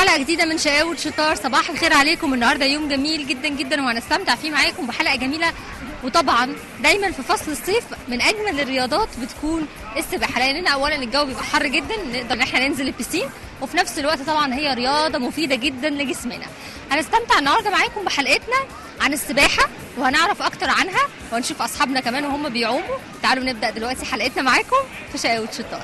حلقه جديده من شقاوة شطار صباح الخير عليكم النهارده يوم جميل جدا جدا وهنستمتع فيه معاكم بحلقه جميله وطبعا دايما في فصل الصيف من اجمل الرياضات بتكون السباحه لان اولا الجو بيبقى حر جدا نقدر ان احنا ننزل البسين وفي نفس الوقت طبعا هي رياضه مفيده جدا لجسمنا هنستمتع النهارده معاكم بحلقتنا عن السباحه وهنعرف اكتر عنها وهنشوف اصحابنا كمان وهم بيعوموا تعالوا نبدا دلوقتي حلقتنا معاكم في شقاوة شطار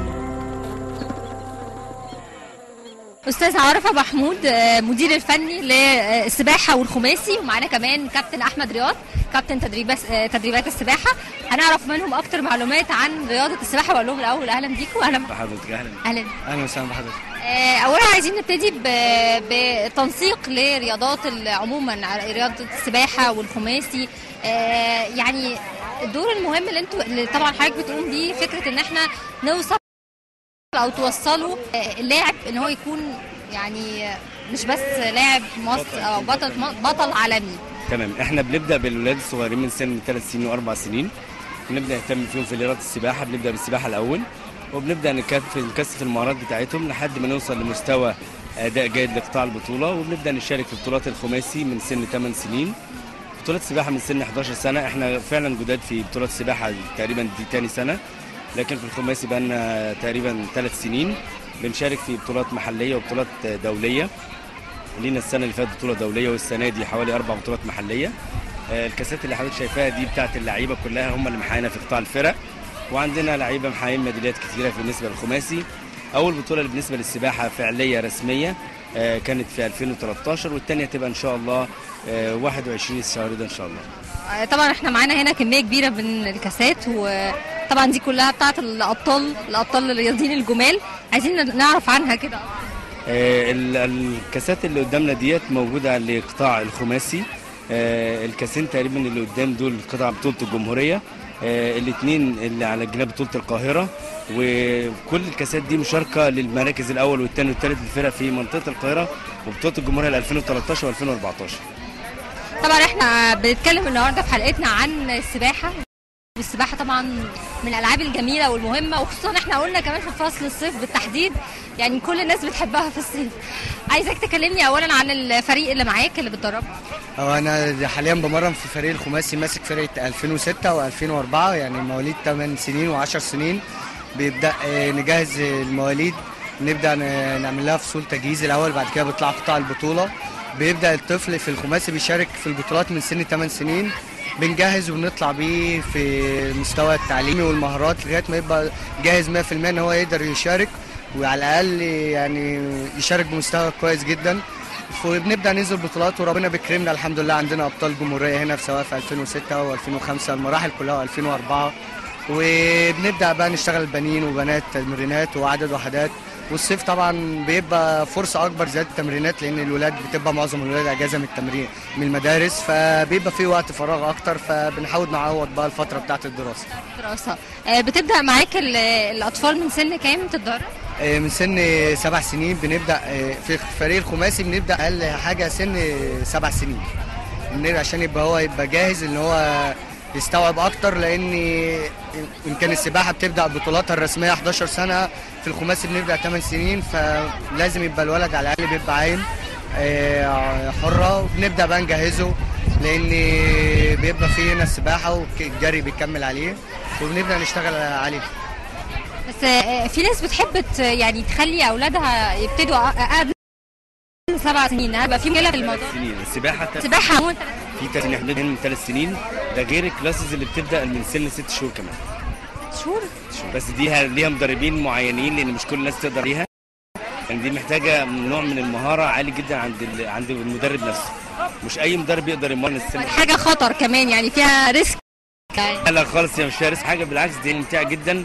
استاذ عرفه محمود آه، مدير الفني للسباحه والخماسي ومعانا كمان كابتن احمد رياض كابتن تدريبات آه، تدريبات السباحه هنعرف منهم اكتر معلومات عن رياضه السباحه واقول لهم الاول اهلا بيكم اهلا بحضرتك اهلا اهلا اهلا وسهلا بحضرتك آه، اولا عايزين نبتدي ب- بتنسيق لرياضات ال- عموما ع- رياضه السباحه والخماسي آه، يعني الدور المهم اللي انتوا اللي طبعا حضرتك بتقوم بيه فكره ان احنا نوصل او توصلوا آه، اللاعب ان هو يكون يعني آه، مش بس لاعب مصر او بطل بطل عالمي تمام احنا بنبدا بالولاد الصغيرين من سن ثلاث سنين واربع سنين بنبدا نهتم فيهم في رياضه السباحه بنبدا بالسباحه الاول وبنبدا نكثف نكثف المهارات بتاعتهم لحد ما نوصل لمستوى اداء جيد لقطاع البطوله وبنبدا نشارك في بطولات الخماسي من سن 8 سنين بطولات السباحه من سن 11 سنه احنا فعلا جداد في بطولات السباحه تقريبا دي تاني سنه لكن في الخماسي بقى لنا تقريبا ثلاث سنين بنشارك في بطولات محليه وبطولات دوليه لينا السنه اللي فاتت بطوله دوليه والسنه دي حوالي اربع بطولات محليه آه، الكاسات اللي حضرتك شايفاها دي بتاعت اللعيبه كلها هم اللي محققينها في قطاع الفرق وعندنا لعيبه محققين ميداليات كتيره بالنسبه للخماسي اول بطوله بالنسبه للسباحه فعليه رسميه آه، كانت في 2013 والثانيه تبقى ان شاء الله آه، 21 الشهر ده ان شاء الله آه، طبعا احنا معانا هنا كميه كبيره من الكاسات وطبعا دي كلها بتاعت الابطال الابطال الرياضيين الجمال عايزين نعرف عنها كده آه، ال- الكاسات اللي قدامنا ديت موجوده لقطاع الخماسي آه، الكاسين تقريبا اللي قدام دول قطع بطوله الجمهوريه الاثنين اللي على جناب بطوله القاهره وكل الكاسات دي مشاركه للمراكز الاول والثاني والثالث للفرق في منطقه القاهره وبطوله الجمهوريه ل 2013 و2014 طبعا احنا بنتكلم النهارده في حلقتنا عن السباحه السباحه طبعا من الالعاب الجميله والمهمه وخصوصا احنا قلنا كمان في فصل الصيف بالتحديد يعني كل الناس بتحبها في الصيف عايزاك تكلمني اولا عن الفريق اللي معاك اللي بتدربه هو انا حاليا بمرن في فريق الخماسي ماسك فرقه 2006 و2004 يعني مواليد 8 سنين و10 سنين بيبدا آه، نجهز المواليد نبدا ن- نعمل لها فصول تجهيز الاول بعد كده بيطلع قطاع البطوله بيبدا الطفل في الخماسي بيشارك في البطولات من سن 8 سنين بنجهز وبنطلع بيه في المستوى التعليمي والمهارات لغايه ما يبقى جاهز 100% ان هو يقدر يشارك وعلى الاقل يعني يشارك بمستوى كويس جدا وبنبدا ننزل بطولات وربنا بيكرمنا الحمد لله عندنا ابطال جمهوريه هنا في سواء في 2006 و2005 المراحل كلها و2004 وبنبدا بقى نشتغل بنين وبنات تمرينات وعدد وحدات والصيف طبعا بيبقى فرصه اكبر زياده التمرينات لان الولاد بتبقى معظم الولاد اجازه من التمرين من المدارس فبيبقى في وقت فراغ اكتر فبنحاول نعوض بقى الفتره بتاعه الدراسه دراسه آه، بتبدا معاك ال- الاطفال من سن كام تتدرب آه، من سن سبع سنين بنبدا آه، في فريق الخماسي بنبدا اقل حاجه سن سبع سنين بنبدأ عشان يبقى هو يبقى جاهز ان هو يستوعب اكتر لان ان كان السباحه بتبدا بطولاتها الرسميه 11 سنه في الخماسي بنبدا 8 سنين فلازم يبقى الولد على الاقل بيبقى عايم آه، حره وبنبدا بقى نجهزه لان بيبقى فيه هنا السباحه والجري بيكمل عليه وبنبدا نشتغل عليه بس آه، في ناس بتحب ت- يعني تخلي اولادها يبتدوا أ- قبل سبع سنين هيبقى في مشكله في الموضوع سنين السباحه تلات- سباحه عموما في تلات سنين احنا بنبدأ من ثلاث سنين ده غير الكلاسز اللي بتبدا من سن ست شهور كمان شهور بس دي ليها مدربين معينين لان مش كل الناس تقدر عليها يعني دي محتاجه نوع من المهاره عالي جدا عند ال... عند المدرب نفسه مش اي مدرب يقدر يمرن السن حاجه خطر كمان يعني فيها ريسك لا لا خالص هي مش فيها ريسك حاجه بالعكس دي ممتعه جدا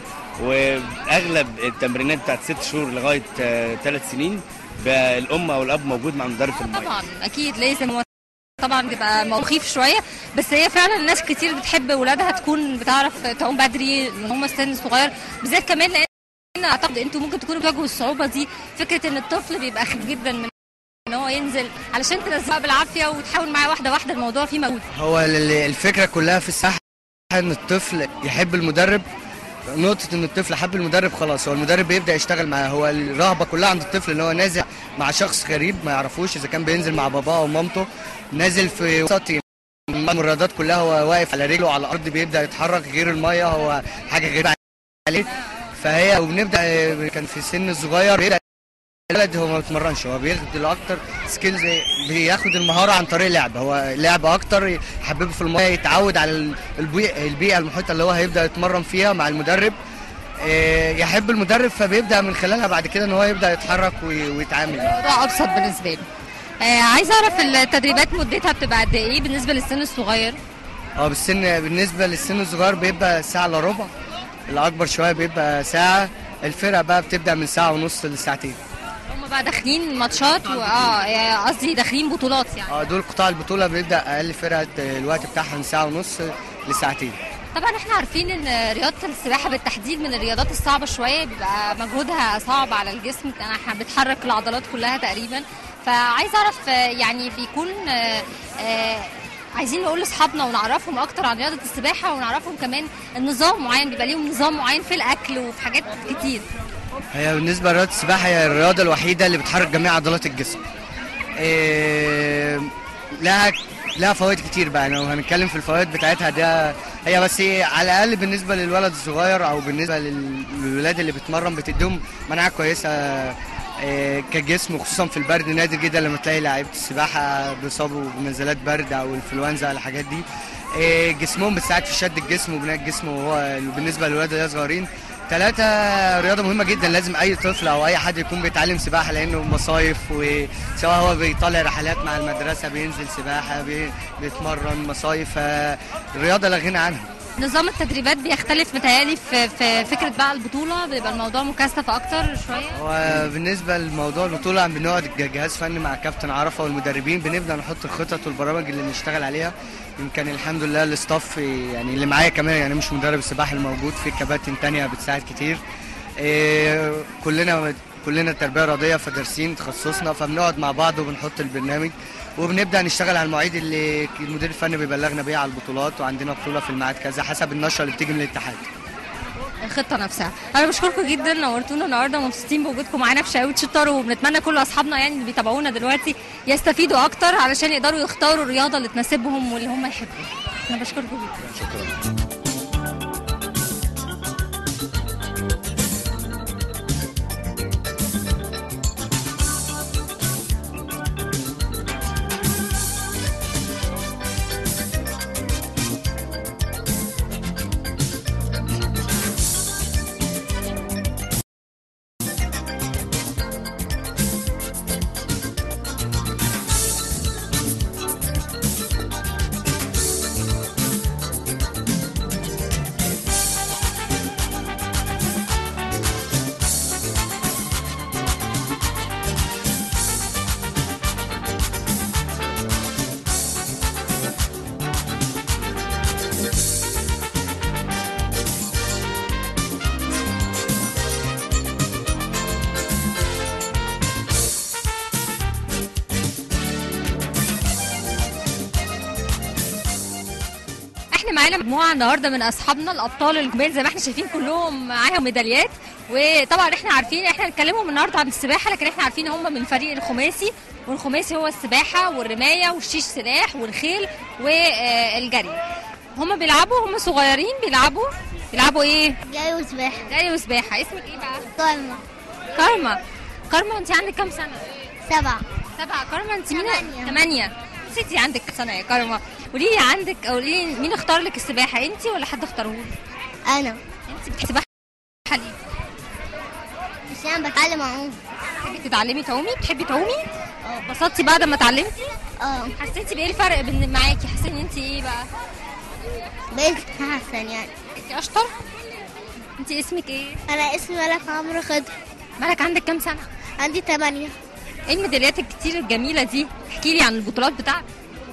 واغلب التمرينات بتاعت ست شهور لغايه ثلاث سنين بقى الام او الاب موجود مع مدرب في الميه طبعا اكيد لازم هو طبعا بيبقى مخيف شويه بس هي فعلا ناس كتير بتحب ولادها تكون بتعرف تعوم بدري من هم سن صغير بالذات كمان لان اعتقد انتوا ممكن تكونوا بتواجهوا الصعوبه دي فكره ان الطفل بيبقى خايف جدا من ان هو ينزل علشان تنزله بالعافيه وتحاول معاه واحده واحده الموضوع فيه مجهود هو ال- الفكره كلها في السباحه ان الطفل يحب المدرب نقطة ان الطفل حب المدرب خلاص هو المدرب بيبدأ يشتغل معاه هو الرهبة كلها عند الطفل ان هو نازل مع شخص غريب ما يعرفوش اذا كان بينزل مع باباه او مامته نازل في وسط الممرضات كلها هو واقف على رجله على الارض بيبدا يتحرك غير الميه هو حاجه غريبه عليه فهي وبنبدا كان في سن صغير بيبدا الولد هو ما بيتمرنش هو بياخد اكتر سكيلز بياخد المهاره عن طريق اللعب هو لعب اكتر يحببه في الميه يتعود على ال- البيئه البيئه المحيطه اللي هو هيبدا يتمرن فيها مع المدرب إيه، يحب المدرب فبيبدا من خلالها بعد كده ان هو يبدا يتحرك وي- ويتعامل الموضوع ابسط بالنسبه له آه عايزه اعرف التدريبات مدتها بتبقى قد ايه بالنسبه للسن الصغير اه بالسن بالنسبه للسن الصغير بيبقى ساعه الا ربع الاكبر شويه بيبقى ساعه الفرقه بقى بتبدا من ساعه ونص لساعتين هم بقى داخلين ماتشات و- اه يعني قصدي داخلين بطولات يعني اه دول قطاع البطوله بيبدا اقل فرقه الوقت بتاعها من ساعه ونص لساعتين طبعا احنا عارفين ان رياضه السباحه بالتحديد من الرياضات الصعبه شويه بيبقى مجهودها صعب على الجسم انا بتحرك العضلات كلها تقريبا فعايز اعرف آه، يعني بيكون آه، آه، عايزين نقول لاصحابنا ونعرفهم اكتر عن رياضه السباحه ونعرفهم كمان النظام معين بيبقى ليهم نظام معين في الاكل وفي حاجات كتير هي بالنسبه لرياضه السباحه هي الرياضه الوحيده اللي بتحرك جميع عضلات الجسم إيه لها لها فوائد كتير بقى لو هنتكلم في الفوائد بتاعتها ده هي بس إيه على الاقل بالنسبه للولد الصغير او بالنسبه لل- للولاد اللي بتمرن بتديهم مناعه كويسه إيه كجسم وخصوصا في البرد نادر جدا لما تلاقي لعيبه السباحه بيصابوا بنزلات برد او انفلونزا ولا الحاجات دي إيه جسمهم بتساعد في شد الجسم وبناء الجسم وهو بالنسبه للولاد اللي صغيرين ثلاثة رياضة مهمة جدا لازم أي طفل أو أي حد يكون بيتعلم سباحة لأنه مصايف وسواء هو بيطلع رحلات مع المدرسة بينزل سباحة بي- بيتمرن مصايف الرياضة لا غنى عنها نظام التدريبات بيختلف متهيألي في, في فكره بقى البطوله بيبقى الموضوع مكثف اكتر شويه هو بالنسبة لموضوع البطولة بنقعد جهاز فني مع كابتن عرفة والمدربين بنبدأ نحط الخطط والبرامج اللي نشتغل عليها يمكن الحمد لله الاستاف يعني اللي معايا كمان يعني مش مدرب السباحة الموجود في كباتن تانية بتساعد كتير إيه، كلنا كلنا تربية رياضية فدارسين تخصصنا فبنقعد مع بعض وبنحط البرنامج وبنبدأ نشتغل على المواعيد اللي المدير الفني بيبلغنا بيها على البطولات وعندنا بطولة في الميعاد كذا حسب النشرة اللي بتيجي من الاتحاد الخطه نفسها انا بشكركم جدا نورتونا النهارده ومبسوطين بوجودكم معانا في شقاوة شطار وبنتمنى كل اصحابنا يعني اللي بيتابعونا دلوقتي يستفيدوا اكتر علشان يقدروا يختاروا الرياضه اللي تناسبهم واللي هم يحبوها انا بشكركم جدا احنا معانا مجموعه النهارده من اصحابنا الابطال الجمال زي ما احنا شايفين كلهم معاهم ميداليات وطبعا احنا عارفين احنا هنتكلموا النهارده عن السباحه لكن احنا عارفين هم من فريق الخماسي والخماسي هو السباحه والرمايه والشيش سلاح والخيل والجري هم بيلعبوا هم صغيرين بيلعبوا بيلعبوا ايه؟ جاي وسباحة جري وسباحه اسمك ايه بقى؟ قائمة كارما كارما انت عندك كام سنه؟ سبعة سبعة كارما انت مين؟ تمانية. ثمانية ستي عندك كام سنة يا كارما قولي لي عندك قولي لي مين اختار لك السباحة انت ولا حد اختاره لك؟ أنا انت بتحبي السباحة ليه؟ مش أنا بتعلم أعوم بتحبي تتعلمي تعومي؟ بتحبي تعومي؟ اتبسطتي بعد ما اتعلمتي؟ اه حسيتي بايه الفرق بين معاكي؟ حسيتي ان انت ايه بقى؟ بقيت أحسن يعني انت اشطر؟ انت اسمك ايه؟ أنا اسمي ملك عمرو خضر مالك عندك كام سنة؟ عندي تمانية ايه الميداليات الكتير الجميلة دي؟ احكي لي عن البطولات بتاعتك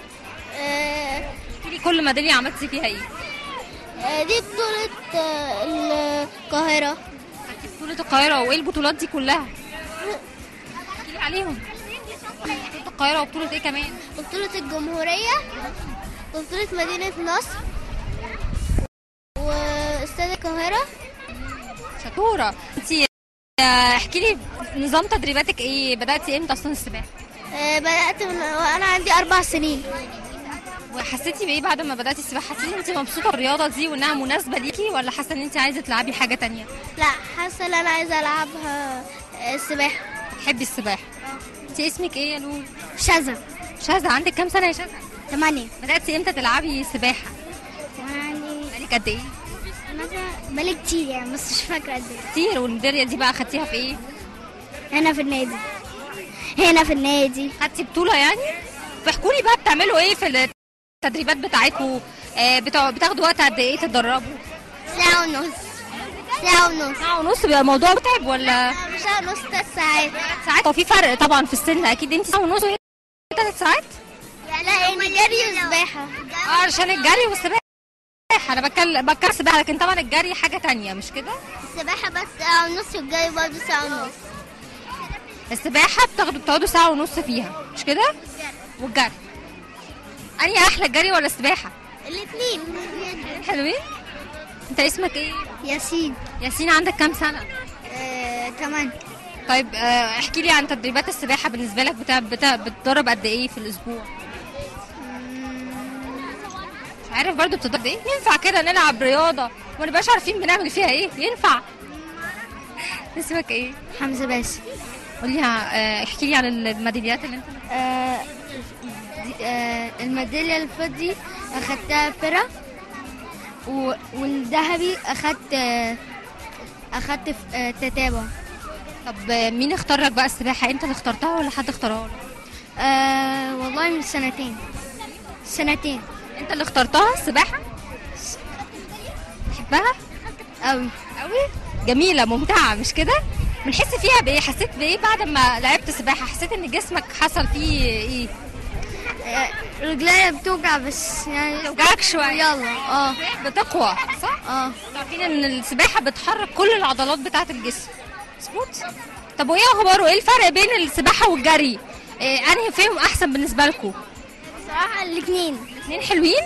آه، احكي لي كل ميدالية عملتي فيها ايه؟ آه، دي بطولة آه، القاهرة خدتي بطولة القاهرة وايه البطولات دي كلها؟ احكي لي عليهم بطولة القاهرة وبطولة ايه كمان؟ وبطولة الجمهورية وبطولة مدينة نصر واستاد القاهرة شطورة انت آه، احكي لي نظام تدريباتك ايه بداتي امتى اصلا السباحه آه، بدأت من وأنا عندي أربع سنين وحسيتي بايه بعد ما بداتي السباحه حسيتي انت مبسوطه بالرياضه دي وانها مناسبه ليكي ولا حاسه ان انت عايزه تلعبي حاجه تانية لا حاسة إن أنا عايزة ألعبها آه، السباحة بتحبي السباحة انت اسمك ايه يا لولو شذا شاذة عندك كام سنة يا شاذة ثمانية بدأتي امتى تلعبي سباحة يعني بقالك قد ايه مثلا بقالي كتير يعني بس مش فاكرة قد ايه كتير والميدالية دي بقى خدتيها في ايه هنا في النادي هنا في النادي خدتي بطولة يعني فاحكوا لي بقى بتعملوا ايه في التدريبات بتاعتكم آه بتاع- بتاخدوا وقت قد ايه تتدربوا ساعة ونص ساعة ونص ساعة ونص بيبقى الموضوع متعب ولا ساعة ونص ثلاث ساعات ساعات هو في فرق طبعا في السن اكيد انت ساعة ونص وهي ثلاث ساعات لا يعني جري وسباحة اه عشان الجري والسباحة انا بتكلم بتكلم سباحة لكن طبعا الجري حاجة تانية مش كده السباحة بس ساعة ونص والجري برضه ساعة ونص السباحة بتاخدوا بتقعدوا ساعة ونص فيها مش كده؟ والجري أنهي أحلى الجري ولا السباحة؟ الاثنين حلوين؟ أنت اسمك إيه؟ ياسين ياسين عندك كام سنة؟ آه، كمان طيب آه، احكي لي عن تدريبات السباحة بالنسبة لك بتاع بتاع بتدرب قد إيه في الأسبوع؟ مش عارف برضو بتدرب إيه؟ ينفع كده نلعب رياضة وما نبقاش عارفين بنعمل فيها إيه؟ ينفع؟ اسمك إيه؟ حمزة باسم قولي آه، احكي لي عن الميداليات اللي أنت آه، دي- آه، الميدالية الفضي أخدتها فرق و- والذهبي أخدت آه، أخدت في آه، تتابع طب آه، مين اختار لك بقى السباحة؟ أنت اللي اخترتها ولا حد اختارها لك؟ آه والله من سنتين سنتين انت اللي اخترتها السباحه تحبها قوي قوي جميله ممتعه مش كده بنحس فيها بايه حسيت بايه بعد ما لعبت سباحه حسيت ان جسمك حصل فيه ايه آه، رجليا بتوجع بس يعني توجعك شويه يلا اه بتقوى صح اه عارفين ان السباحه بتحرك كل العضلات بتاعه الجسم مظبوط طب وايه اخباره ايه الفرق بين السباحه والجري إيه انهي فيهم احسن بالنسبه لكم صراحة الاثنين الاثنين حلوين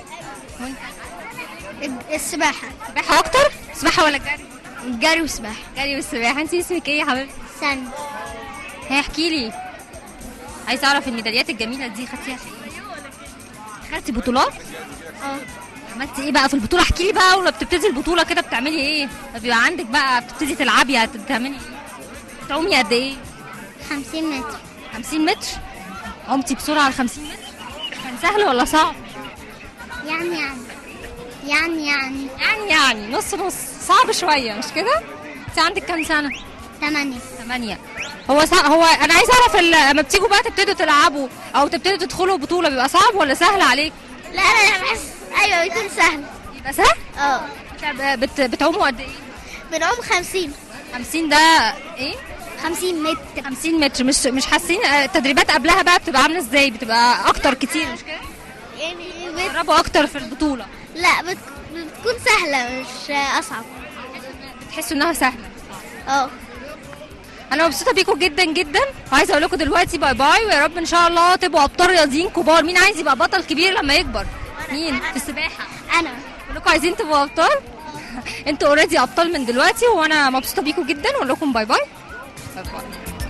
السباحة سباحه اكتر سباحه ولا جري الجري والسباحة جري والسباحه انت اسمك ايه يا حبيبتي سن هي احكي لي عايز اعرف الميداليات الجميله دي خدتيها في ايه خدتي بطولات اه عملتي ايه بقى في البطوله احكي لي بقى ولما بتبتدي البطوله كده بتعملي ايه ما بيبقى عندك بقى بتبتدي تلعبي هت- بتعملي ايه تعومي قد ايه 50 متر 50 متر عمتي بسرعه على 50 متر كان سهل ولا صعب يعني يعني يعني يعني يعني يعني نص نص صعب شويه مش كده انت عندك كام سنه ثمانية ثمانية هو صع... هو انا عايز اعرف ال- لما بتيجوا بقى تبتدوا تلعبوا او تبتدوا تدخلوا بطوله بيبقى صعب ولا سهل عليك لا لا بحس ايوه بيكون سهل يبقى سهل اه طب بت... بتعوموا قد ايه بنعوم 50 50 ده ايه 50 متر 50 متر مش مش حاسين آه، التدريبات قبلها بقى بتبقى عامله ازاي بتبقى اكتر كتير مش كده يعني بت... بتجربوا اكتر في البطوله لا بت... بتكون سهلة مش اصعب بتحسوا انها سهله اه انا مبسوطه بيكم جدا جدا وعايزه اقول لكم دلوقتي باي باي ويا رب ان شاء الله تبقوا ابطال رياضيين كبار مين عايز يبقى بطل كبير لما يكبر مين في السباحه انا كلكم عايزين تبقوا ابطال انتوا اوريدي ابطال من دلوقتي وانا مبسوطه بيكم جدا واقول لكم باي باي باي باي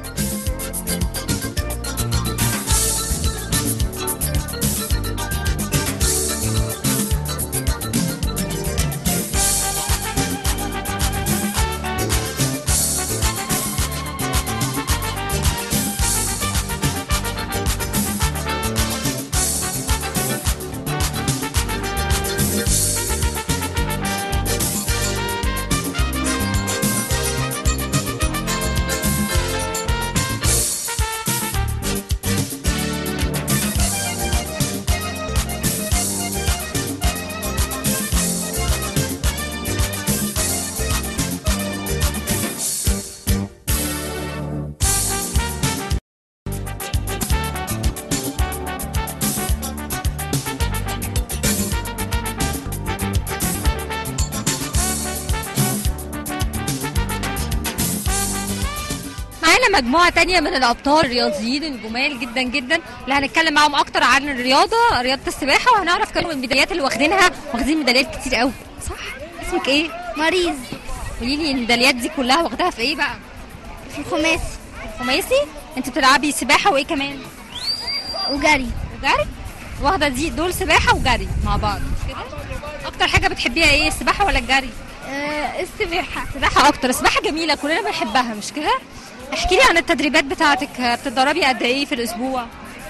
معانا مجموعة تانية من الأبطال الرياضيين الجمال جدا جدا اللي هنتكلم معاهم أكتر عن الرياضة رياضة السباحة وهنعرف كانوا الميداليات اللي واخدينها واخدين ميداليات كتير قوي صح؟ اسمك إيه؟ مريض قولي لي الميداليات دي كلها واخداها في إيه بقى؟ في الخماسي خماسي انت بتلعبي سباحه وايه كمان وجري وجري واخده دي دول سباحه وجري مع بعض مش كده اكتر حاجه بتحبيها ايه السباحه ولا الجري آه السباحة السباحه اكتر السباحه جميله كلنا بنحبها مش كده احكي لي عن التدريبات بتاعتك بتتدربي قد ايه في الاسبوع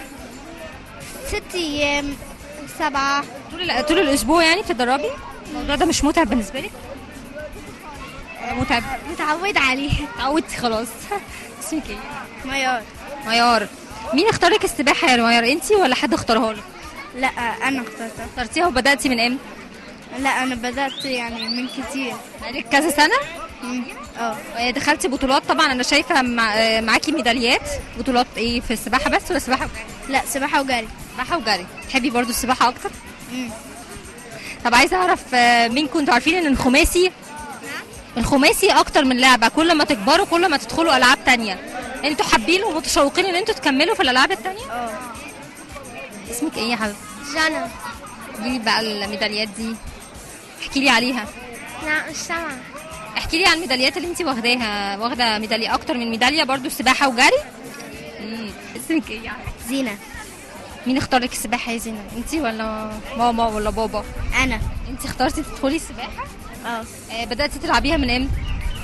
ست أيام سبعة طول ال- طول الاسبوع يعني بتتدربي الموضوع ده مش متعب بالنسبه لك متعب متعودة عليه اتعودتي خلاص اسمك ايه ميار ميار مين اختار لك السباحه يا ميار انتي ولا حد اختارها لك لا أنا اخترتها اخترتيها وبداتي من امتى لا أنا بدأت يعني من كتير بقالك كذا سنه اه آه، دخلتي بطولات طبعا انا شايفه مع... آه، معاكي ميداليات بطولات ايه في السباحه بس ولا سباحه وجري لا سباحة وجري سباحه وجري تحبي برضو السباحه اكتر مم. طب عايزه اعرف آه، مين كنتوا عارفين ان الخماسي الخماسي اكتر من لعبه كل ما تكبروا كل ما تدخلوا العاب تانية انتوا حابين ومتشوقين ان انتوا تكملوا في الالعاب التانية اه اسمك ايه يا حبيبتي جانا دي بقى الميداليات دي احكي لي عليها لا مش سامعة احكي لي عن الميداليات اللي انت واخداها واخده ميداليه اكتر من ميداليه برضو سباحه وجري امم اسمك ايه يعني زينة مين اختار لك السباحه يا زينب انت ولا ماما ولا بابا أنا انت اخترتي تدخلي السباحه اه آه بداتي تلعبيها من امتى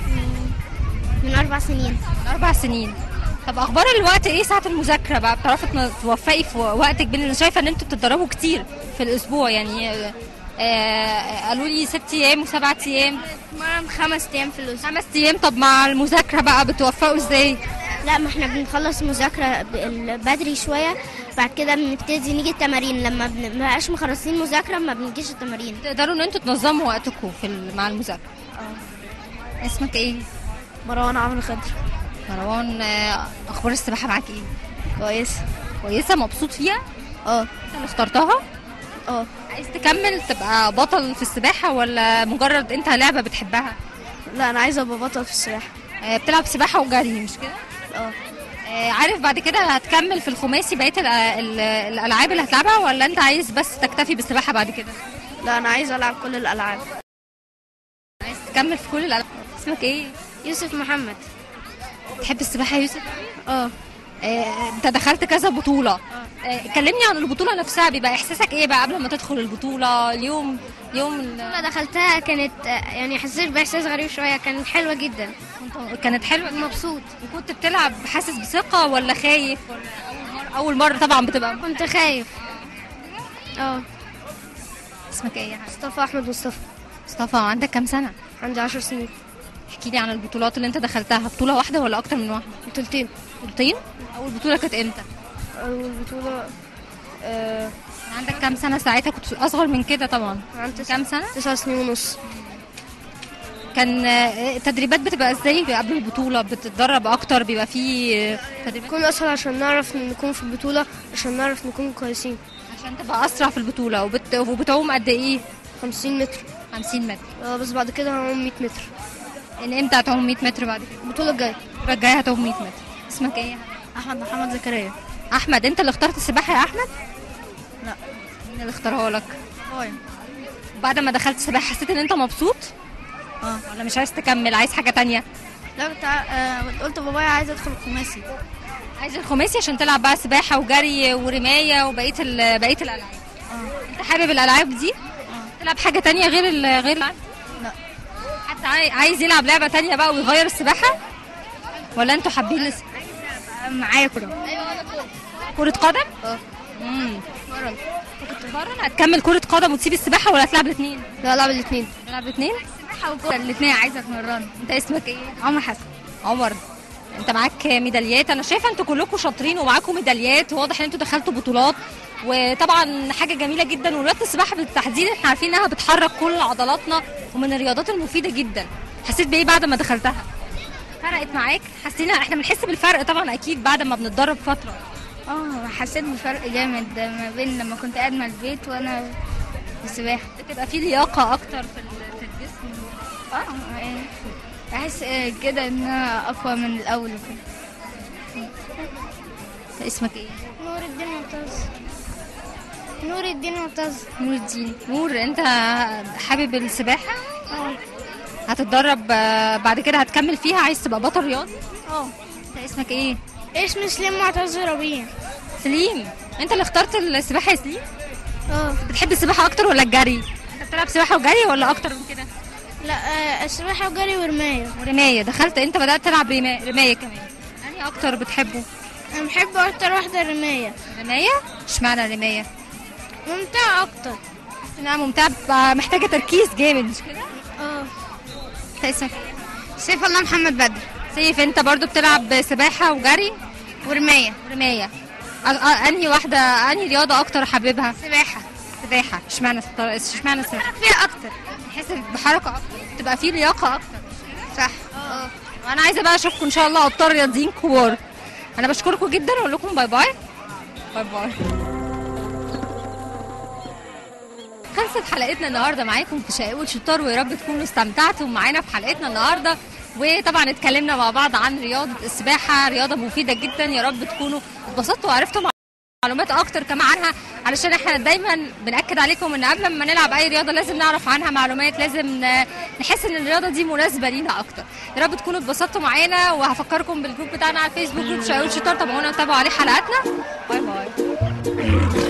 من أربع سنين من اربع سنين طب اخبار الوقت ايه ساعه المذاكره بقى بتعرفي تن- توفقي في وقتك بين انا شايفه ان انتوا بتتدربوا كتير في الاسبوع يعني آه، آه، قالوا لي ست ايام وسبعة ايام مرة خمس أيام في الأسبوع خمس ايام طب مع المذاكره بقى بتوفقوا ازاي لا ما احنا بنخلص مذاكرة ب- ال- بدري شوية بعد كده بنبتدي نيجي التمارين لما بن- ما بقاش مخلصين مذاكرة ما بنجيش التمارين تقدروا ان انتوا تنظموا وقتكم في ال- مع المذاكره اسمك ايه مروان عمرو خضر مروان آه، اخبار السباحه معاك ايه كويس كويسه مبسوط فيها اه انت اللي اخترتها اه عايز تكمل تبقى بطل في السباحه ولا مجرد انت لعبه بتحبها لا انا عايزه ابقى بطل في السباحه آه، بتلعب سباحه وجري مش كده اه آه، عارف بعد كده هتكمل في الخماسي بقيه ال- ال- الالعاب اللي هتلعبها ولا انت عايز بس تكتفي بالسباحه بعد كده لا انا عايزه العب كل الالعاب عايز تكمل في كل الالعاب اسمك ايه يوسف محمد تحب السباحه يا يوسف اه آه، انت دخلت كذا بطوله آه، كلمني عن البطوله نفسها بيبقى احساسك ايه بقى قبل ما تدخل البطوله اليوم يوم ال- لما دخلتها كانت آه، يعني حسيت باحساس غريب شويه كانت حلوه جدا كنت- كانت حلوه مبسوط كنت بتلعب حاسس بثقه ولا خايف ولا اول مره اول مره طبعا بتبقى كنت خايف اه اسمك ايه يا حاج؟ مصطفى احمد مصطفى مصطفى عندك كام سنه عندي 10 سنين احكي لي عن البطولات اللي انت دخلتها بطوله واحده ولا اكتر من واحده بطولتين بطولتين اول بطوله كانت امتى اول بطوله آه عندك كام سنه ساعتها كنت اصغر من كده طبعا عندي كام سنه تسع سنين ونص كان آه، التدريبات بتبقى ازاي قبل البطوله بتتدرب اكتر بيبقى فيه آه، تدريبات يكون اسهل عشان نعرف نكون في البطوله عشان نعرف نكون كويسين عشان تبقى اسرع في البطوله وبت... وبتعوم قد ايه 50 متر 50 متر آه بس بعد كده هنعوم 100 متر ان امتى هتعوم 100 متر بعد كده البطوله الجايه الفترة الجايه هتعوم 100 متر اسمك ايه يا احمد محمد زكريا احمد انت اللي اخترت السباحه يا احمد لا. مين اللي اختارها لك اه بعد ما دخلت السباحه حسيت ان انت مبسوط اه ولا مش عايز تكمل عايز حاجه تانية لا كنت ع- آه، قلت لبابايا عايزه ادخل الخماسي عايز الخماسي عشان تلعب بقى سباحه وجري ورمايه وبقيه ال... بقيه الالعاب انت حابب الالعاب دي تلعب حاجه تانية غير ال... غير الالعاب لا. حتى عاي... عايز يلعب لعبه تانية بقى ويغير السباحه ولا انتوا حابين الس... معايا كره كره قدم اه امم كنت بره هتكمل كره قدم وتسيب السباحه ولا هتلعب الاثنين لا العب الاثنين تلعب الاثنين سباحه وكره الاثنين عايزه اتمرن انت اسمك ايه عمر حسن عمر انت معاك ميداليات انا شايفه انتوا كلكم شاطرين ومعاكم ميداليات واضح ان انتوا دخلتوا بطولات وطبعا حاجه جميله جدا ورياضه السباحه بالتحديد احنا عارفين انها بتحرك كل عضلاتنا ومن الرياضات المفيده جدا حسيت بايه بعد ما دخلتها فرقت معاك حسينا احنا بنحس بالفرق طبعا اكيد بعد ما بنتدرب فتره اه حسيت بفرق جامد ما بين لما كنت قاعد مع البيت وانا في السباحه بتبقى في لياقه اكتر في ال- في الجسم اه يعني احس آه، كده ان انا اقوى من الاول وكده اسمك ايه نور الدين معتز نور الدين معتز نور الدين نور انت حابب السباحه هتتدرب آه، بعد كده هتكمل فيها عايز تبقى بطل رياضي اه انت اسمك ايه اسمي سليم معتز ربيع سليم انت اللي اخترت السباحه يا سليم اه بتحب السباحه اكتر ولا الجري انت بتلعب سباحه وجري ولا اكتر من كده لا آه، السباحة وجري ورماية ورمايه دخلت انت بدات تلعب رما- رمايه كمان انهي اكتر بتحبه انا بحب اكتر واحدة الرماية رمايه اشمعنى الرمايه ممتعة اكتر انها ممتعه بتبقى محتاجه تركيز جامد مش كده اه انت اسمك ايه سيف الله محمد بدر سيف انت برضو بتلعب سباحه وجري ورماية ورمايه أ- أ- انهي واحده انهي رياضه اكتر حاببها سباحة سباحه اشمعنى الست- اشمعنى السباحه فيها اكتر تحس بحركه اكتر تبقى فيه لياقه اكتر صح اه وانا عايزه بقى اشوفكم ان شاء الله ابطال رياضيين كبار انا بشكركم جدا واقول لكم باي باي باي باي خلصت حلقتنا النهارده معاكم في شقاوة شطار ويا رب تكونوا استمتعتوا معانا في حلقتنا النهارده وطبعا اتكلمنا مع بعض عن رياضه السباحه رياضه مفيده جدا يا رب تكونوا اتبسطتوا وعرفتوا معلومات اكتر كمان عنها علشان احنا دايما بناكد عليكم ان قبل ما نلعب اي رياضه لازم نعرف عنها معلومات لازم ن- نحس ان الرياضه دي مناسبه لينا اكتر يا رب تكونوا اتبسطتوا معانا وهفكركم بالجروب بتاعنا على الفيسبوك جروب شقاوة شطار تابعونا وتابعوا عليه حلقاتنا باي باي